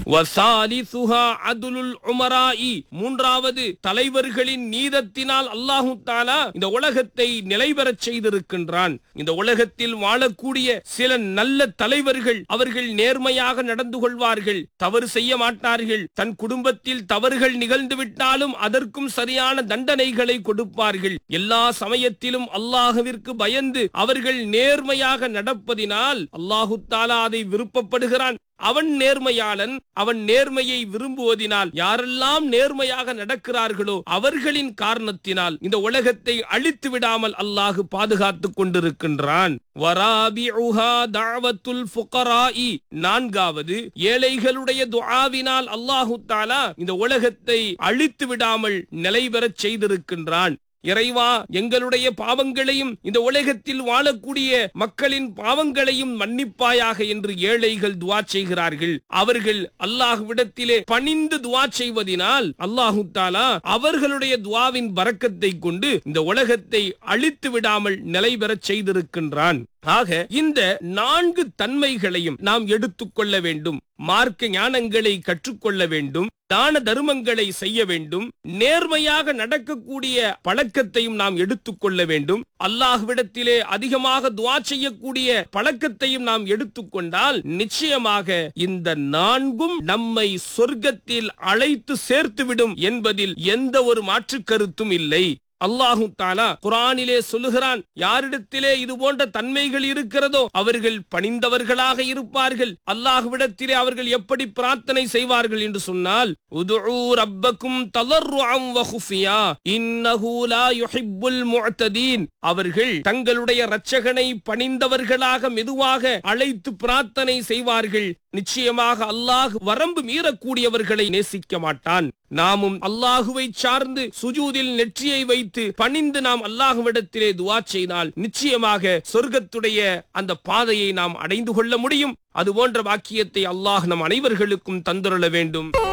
வசாலிசுஹா அதுலுல் உமராஇ மூன்றாவது தலைவர்களின் நீதத்தினால் அல்லாஹு தாலா இந்த உலகத்தை நிலைபெறச் செய்திருக்கின்றான் இந்த உலகத்தில் வாழக்கூடிய சில நல்ல தலைவர்கள் அவர்கள் நேர்மையாக நடந்து கொள்வார்கள் தவறு செய்ய மாட்டார்கள் தன் குடும்பத்தில் தவறுகள் நிகழ்ந்து விட்டாலும் அதற்கும் சரியான தண்டனைகளை கொடுப்பார்கள் எல்லா சமயத்திலும் அல்லாஹுவிற்கு பயந்து அவர்கள் நேர்மையாக நடப்பதினால் அல்லாஹு தாலா அதை விருப்பப்படுகிறான் அவன் நேர்மையாளன் அவன் நேர்மையை விரும்புவதினால் யாரெல்லாம் நேர்மையாக நடக்கிறார்களோ அவர்களின் காரணத்தினால் இந்த உலகத்தை அழித்து விடாமல் அல்லாஹு பாதுகாத்துக் கொண்டிருக்கின்றான் வராபிஉஹா தஅவத்துல் ஃபுகராஇ நான்காவது ஏழைகளுடைய துஆவினால் அல்லாஹு தாலா இந்த உலகத்தை அழித்து விடாமல் நிலைபெறச் செய்திருக்கின்றான் இறைவா எங்களுடைய பாவங்களையும் இந்த உலகத்தில் வாழக்கூடிய மக்களின் பாவங்களையும் மன்னிப்பாயாக என்று ஏழைகள் துவா செய்கிறார்கள் அவர்கள் அல்லாஹ்விடத்திலே பணிந்து துவா செய்வதினால் அல்லாஹு தாலா அவர்களுடைய துவாவின் பறக்கத்தை கொண்டு இந்த உலகத்தை அழித்து விடாமல் நிலை பெறச் செய்திருக்கின்றான் ஆக இந்த நான்கு தன்மைகளையும் நாம் எடுத்துக்கொள்ள வேண்டும் மார்க்க ஞானங்களை கற்றுக்கொள்ள வேண்டும் தான தர்மங்களை செய்ய வேண்டும் நேர்மையாக நடக்கக்கூடிய பழக்கத்தையும் நாம் எடுத்துக்கொள்ள வேண்டும் அல்லாஹ்விடத்திலே அதிகமாக துவா செய்யக்கூடிய பழக்கத்தையும் நாம் எடுத்துக்கொண்டால் நிச்சயமாக இந்த நான்கும் நம்மை சொர்க்கத்தில் அழைத்து சேர்த்துவிடும் என்பதில் எந்த ஒரு மாற்று கருத்தும் இல்லை அல்லாஹு தாலா குரானிலே சொல்லுகிறான் யாரிடத்திலே இது போன்ற தன்மைகள் இருக்கிறதோ அவர்கள் பணிந்தவர்களாக இருப்பார்கள் அல்லாஹ்விடத்திலே அவர்கள் எப்படி பிரார்த்தனை செய்வார்கள் என்று சொன்னால் உதுஉ ரப்பக்கும் தலர்ருஅம் வ குஃபியா இன்னஹு லா யுஹிப்புல் முஅ்ததீன் அவர்கள் தங்களுடைய இரட்சகனை பணிந்தவர்களாக மெதுவாக அழைத்து பிரார்த்தனை செய்வார்கள் நிச்சயமாக அல்லாஹ் வரம்பு மீறக்கூடியவர்களை நேசிக்க மாட்டான் நாமும் அல்லாஹுவை சார்ந்து சுஜூதில் நெற்றியை வைத்து பணிந்து நாம் அல்லாஹுவிடத்திலே துவா செய்தால் நிச்சயமாக சொர்க்கத்துடைய அந்த பாதையை நாம் அடைந்து கொள்ள முடியும் அது போன்ற வாக்கியத்தை அல்லாஹ் நம் அனைவர்களுக்கும் தந்துள்ள வேண்டும்